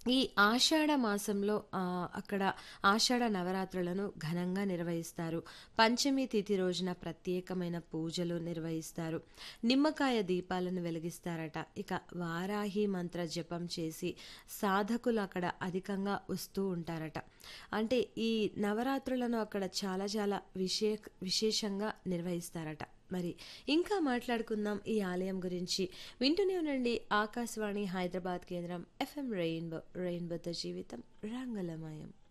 ఈ ఆషాఢ మాసంలో ఆహ్, అక్కడ ఆషాఢ నవరాత్రులను ఘనంగా నిర్వహిస్తారు. పంచమి తిథి రోజున ప్రత్యేకమైన పూజలు నిర్వహిస్తారు. నిమ్మకాయ దీపాలను వెలిగిస్తారట. ఇక వారాహి మంత్ర జపం చేసి సాధకులు అక్కడ అధికంగా వస్తూ ఉంటారట. అంటే ఈ నవరాత్రులను అక్కడ చాలా చాలా విశే విశేషంగా నిర్వహిస్తారట. మరి ఇంకా మాట్లాడుకుందాం ఈ ఆలయం గురించి. వింటూనే ఉండండి ఆకాశవాణి హైదరాబాద్ కేంద్రం ఎఫ్ఎం రెయిన్బో రెయిన్బోతో జీవితం రంగులమయం.